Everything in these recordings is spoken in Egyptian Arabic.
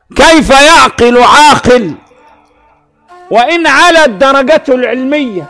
كيف يعقل عاقل وإن علت درجته العلمية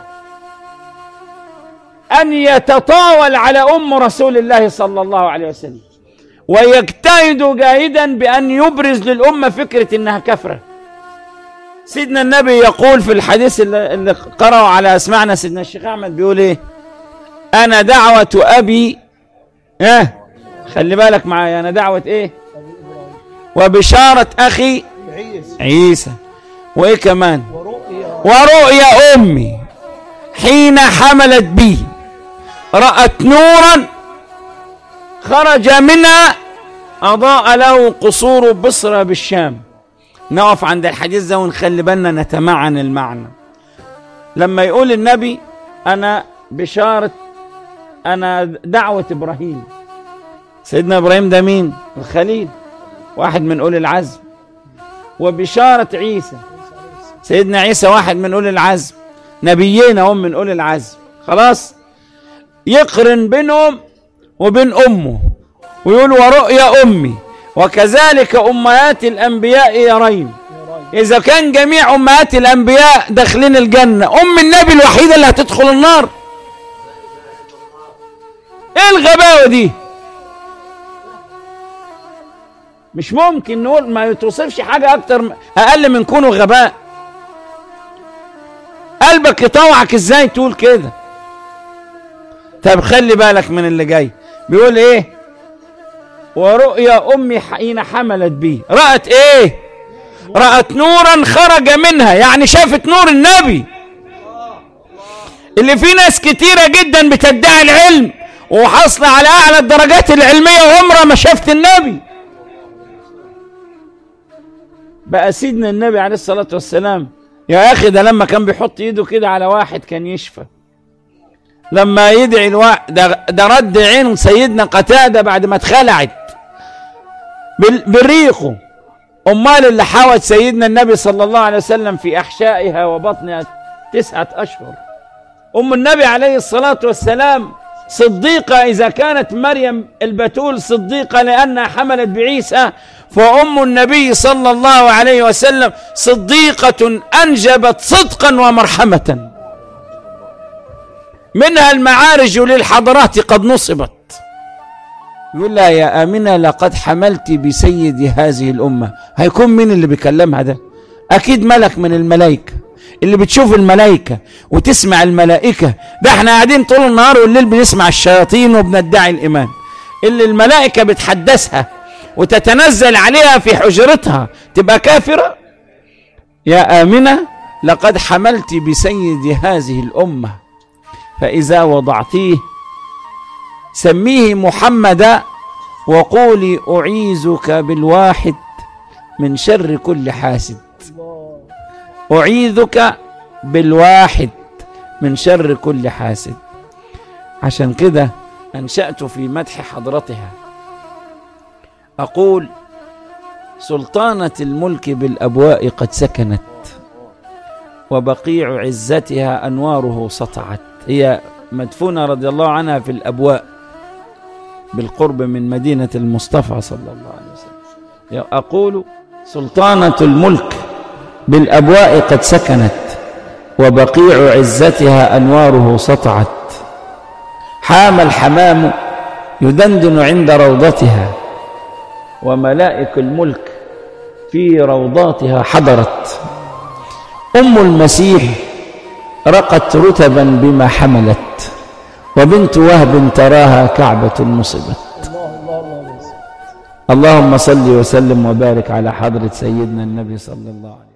أن يتطاول على أم رسول الله صلى الله عليه وسلم ويجتهد جاهدا بأن يبرز للأمة فكرة إنها كفرة سيدنا النبي يقول في الحديث اللي اللي قرأوا على أسمعنا سيدنا الشيخ أحمد بيقول إيه أنا دعوة أبي اه خلي بالك معايا أنا دعوة إيه وبشارة أخي عيسى عيسى وإيه كمان ورؤيا ورؤيا أمي حين حملت بي رأت نورا خرج منها أضاء له قصور بصرة بالشام نقف عند الحديث ده ونخلي بالنا نتمعن المعنى لما يقول النبي أنا بشارة أنا دعوة إبراهيم سيدنا إبراهيم ده مين؟ الخليل واحد من أولي العزم وبشارة عيسى سيدنا عيسى واحد من أولي العزم نبيين هم من أولي العزم خلاص يقرن بينهم وبين أمه ويقول ورؤيا أمي وكذلك أمهات الأنبياء يرين إذا كان جميع أمهات الأنبياء داخلين الجنة أم النبي الوحيدة اللي هتدخل النار إيه الغباوة دي مش ممكن نقول ما يتوصفش حاجة أكتر أقل من كونه غباء قلبك يطوعك ازاي تقول كده طب خلي بالك من اللي جاي بيقول ايه ورؤيا امي حين حملت بي رأت ايه رأت نورا خرج منها يعني شافت نور النبي اللي في ناس كتيرة جدا بتدعي العلم وحاصلة على أعلى الدرجات العلمية وعمرها ما شافت النبي بقى سيدنا النبي عليه الصلاة والسلام يا أخي ده لما كان بيحط إيده كده على واحد كان يشفى لما يدعي الواحد ده, ده رد عين سيدنا قتادة بعد ما اتخلعت بال- بالريقه أمال اللي حاوت سيدنا النبي صلى الله عليه وسلم في أحشائها وبطنها تسعة أشهر أم النبي عليه الصلاة والسلام صديقة إذا كانت مريم البتول صديقة لأنها حملت بعيسى فأم النبي صلى الله عليه وسلم صديقة أنجبت صدقا ومرحمة منها المعارج للحضرات قد نصبت يقول لها يا آمنة لقد حملت بسيد هذه الأمة هيكون مين اللي بيكلمها ده أكيد ملك من الملائكة اللي بتشوف الملائكة وتسمع الملائكة ده احنا قاعدين طول النهار والليل بنسمع الشياطين وبندعي الإيمان اللي الملائكة بتحدثها وتتنزل عليها في حجرتها تبقى كافرة يا آمنة لقد حملت بسيد هذه الأمة فإذا وضعتيه سميه محمدا وقولي أعيذك بالواحد من شر كل حاسد أعيذك بالواحد من شر كل حاسد عشان كده أنشأت في مدح حضرتها أقول سلطانة الملك بالأبواء قد سكنت وبقيع عزتها أنواره سطعت هي مدفونة رضي الله عنها في الأبواء بالقرب من مدينة المصطفى صلى الله عليه وسلم أقول سلطانة الملك بالأبواء قد سكنت وبقيع عزتها أنواره سطعت حام الحمام يدندن عند روضتها وملائك الملك في روضاتها حضرت أم المسيح رقت رتبا بما حملت وبنت وهب تراها كعبة نصبت الله الله الله اللهم صل وسلم وبارك على حضرة سيدنا النبي صلى الله عليه وسلم